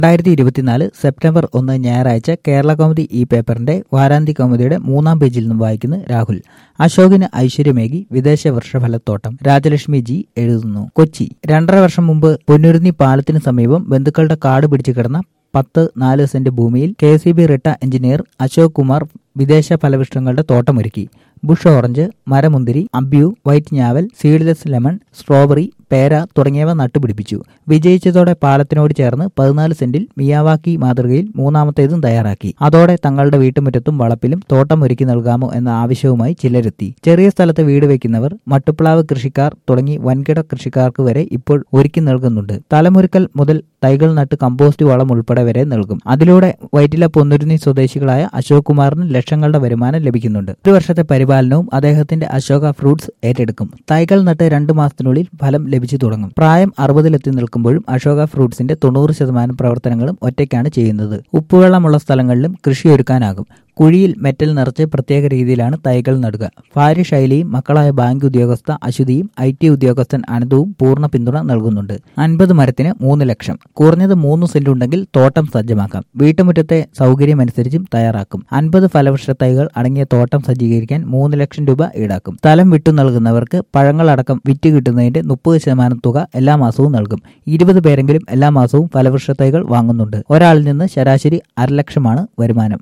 രണ്ടായിരത്തി ഇരുപത്തിനാല് സെപ്റ്റംബർ ഒന്ന് ഞായറാഴ്ച കേരള കൗമുദി ഈ പേപ്പറിന്റെ വാരാന്തി കൗമുദിയുടെ മൂന്നാം പേജിൽ നിന്നും വായിക്കുന്നു രാഹുൽ അശോകിന് ഐശ്വര്യമേകി വിദേശ വൃക്ഷഫലത്തോട്ടം രാജലക്ഷ്മി ജി എഴുതുന്നു കൊച്ചി രണ്ടര വർഷം മുമ്പ് പൊന്നുരുന്നി പാലത്തിന് സമീപം ബന്ധുക്കളുടെ കാട് പിടിച്ചു കിടന്ന പത്ത് നാല് സെന്റ് ഭൂമിയിൽ കെ സി ബി റിട്ട എഞ്ചിനീയർ അശോക് കുമാർ വിദേശ ഫലവൃക്ഷങ്ങളുടെ തോട്ടമൊരുക്കി ബുഷ് ഓറഞ്ച് മരമുന്തിരി അബ്യു വൈറ്റ് ഞാവൽ സീഡ്ലെസ് ലെമൺ സ്ട്രോബെറി പേര തുടങ്ങിയവ നട്ടുപിടിപ്പിച്ചു വിജയിച്ചതോടെ പാലത്തിനോട് ചേർന്ന് പതിനാല് സെന്റിൽ മിയാവാക്കി മാതൃകയിൽ മൂന്നാമത്തേതും തയ്യാറാക്കി അതോടെ തങ്ങളുടെ വീട്ടുമുറ്റത്തും വളപ്പിലും തോട്ടം ഒരുക്കി നൽകാമോ എന്ന ആവശ്യവുമായി ചിലരെത്തി ചെറിയ സ്ഥലത്ത് വീട് വയ്ക്കുന്നവർ മട്ടുപ്ലാവ് കൃഷിക്കാർ തുടങ്ങി വൻകിട കൃഷിക്കാർക്ക് വരെ ഇപ്പോൾ ഒരുക്കി നൽകുന്നുണ്ട് തലമുരുക്കൽ മുതൽ തൈകൾ നട്ട് കമ്പോസ്റ്റ് വളം ഉൾപ്പെടെ വരെ നൽകും അതിലൂടെ വൈറ്റില പൊന്നുരുന്നി സ്വദേശികളായ അശോക് കുമാറിന് ലക്ഷങ്ങളുടെ വരുമാനം ലഭിക്കുന്നുണ്ട് ഒരു വർഷത്തെ പരിപാലനവും അദ്ദേഹത്തിന്റെ അശോക ഫ്രൂട്ട്സ് ഏറ്റെടുക്കും തൈകൾ നട്ട് രണ്ടു മാസത്തിനുള്ളിൽ ഫലം ലഭിച്ചു തുടങ്ങും പ്രായം അറുപതിലെത്തി നിൽക്കുമ്പോഴും അശോക ഫ്രൂട്ട്സിന്റെ തൊണ്ണൂറ് ശതമാനം പ്രവർത്തനങ്ങളും ഒറ്റയ്ക്കാണ് ചെയ്യുന്നത് ഉപ്പുവെള്ളമുള്ള സ്ഥലങ്ങളിലും കൃഷിയൊരുക്കാനാകും കുഴിയിൽ മെറ്റൽ നിറച്ച് പ്രത്യേക രീതിയിലാണ് തൈകൾ നടുക ഭാര്യ ശൈലിയും മക്കളായ ബാങ്ക് ഉദ്യോഗസ്ഥ അശ്വതിയും ഐ ടി ഉദ്യോഗസ്ഥൻ അനന്തവും പൂർണ്ണ പിന്തുണ നൽകുന്നുണ്ട് അൻപത് മരത്തിന് മൂന്ന് ലക്ഷം കുറഞ്ഞത് മൂന്ന് സെന്റ് ഉണ്ടെങ്കിൽ തോട്ടം സജ്ജമാക്കാം വീട്ടുമുറ്റത്തെ സൗകര്യമനുസരിച്ചും തയ്യാറാക്കും അൻപത് ഫലവൃക്ഷ തൈകൾ അടങ്ങിയ തോട്ടം സജ്ജീകരിക്കാൻ മൂന്ന് ലക്ഷം രൂപ ഈടാക്കും സ്ഥലം വിട്ടു നൽകുന്നവർക്ക് പഴങ്ങളടക്കം വിറ്റ് കിട്ടുന്നതിന്റെ മുപ്പത് ശതമാനം തുക എല്ലാ മാസവും നൽകും ഇരുപത് പേരെങ്കിലും എല്ലാ മാസവും ഫലവൃക്ഷ തൈകൾ വാങ്ങുന്നുണ്ട് ഒരാളിൽ നിന്ന് ശരാശരി അരലക്ഷമാണ് വരുമാനം